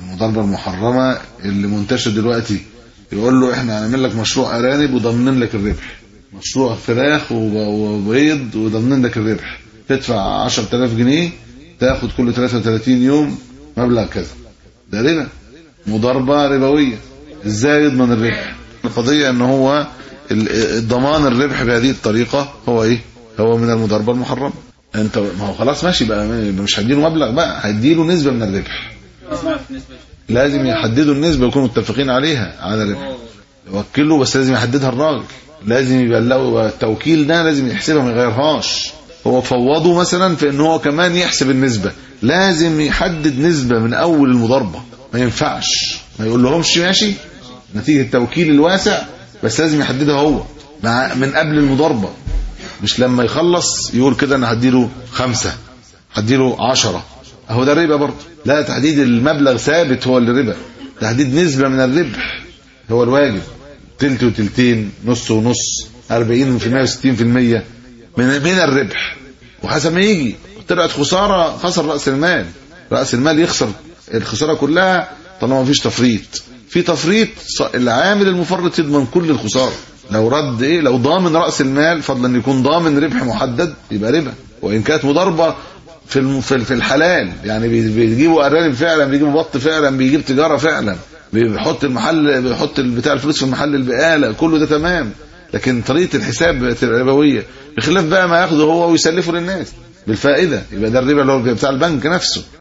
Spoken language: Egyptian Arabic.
المضاربة المحرمة اللي منتشر دلوقتي يقول له احنا هنعمل لك مشروع ارانب وضامنين لك الربح مشروع فراخ وب- وبيض وضامنين لك الربح تدفع 10000 جنيه تاخد كل 33 يوم مبلغ كذا ده ربا مضاربة ربوية ازاي يضمن الربح القضية ان هو ال- الضمان الربح بهذه الطريقة هو ايه هو من المضاربة المحرمة انت ما هو خلاص ماشي بقى مش هديله مبلغ بقى هديله نسبة من الربح لازم يحددوا النسبة يكونوا متفقين عليها على الربح يوكله بس لازم يحددها الراجل لازم يبلغوا التوكيل ده لازم يحسبها ما يغيرهاش هو فوضه مثلا في ان هو كمان يحسب النسبة لازم يحدد نسبة من اول المضاربة ما ينفعش ما يقول لهمش ماشي نتيجة التوكيل الواسع بس لازم يحددها هو مع من قبل المضاربة مش لما يخلص يقول كده انا هديله خمسة هديله عشرة اهو ده الربا برضه لا تحديد المبلغ ثابت هو اللي ربا تحديد نسبة من الربح هو الواجب تلت وتلتين نص ونص 40% و60% من من الربح وحسب ما يجي طلعت خسارة خسر رأس المال رأس المال يخسر الخسارة كلها طالما مفيش تفريط في تفريط ص- العامل المفرط يضمن كل الخسارة لو رد ايه لو ضامن رأس المال فضلا ان يكون ضامن ربح محدد يبقى ربا وان كانت مضاربة في الم- في في الحلال يعني بي- بيجيبوا ارانب فعلا بيجيبوا بط فعلا بيجيب تجارة فعلا بيحط المحل بيحط بتاع الفلوس في محل البقالة كله ده تمام لكن طريقة الحساب بقت الربوية بخلاف بقى ما ياخده هو ويسلفه للناس بالفائدة يبقى ده الربا اللي هو بتاع البنك نفسه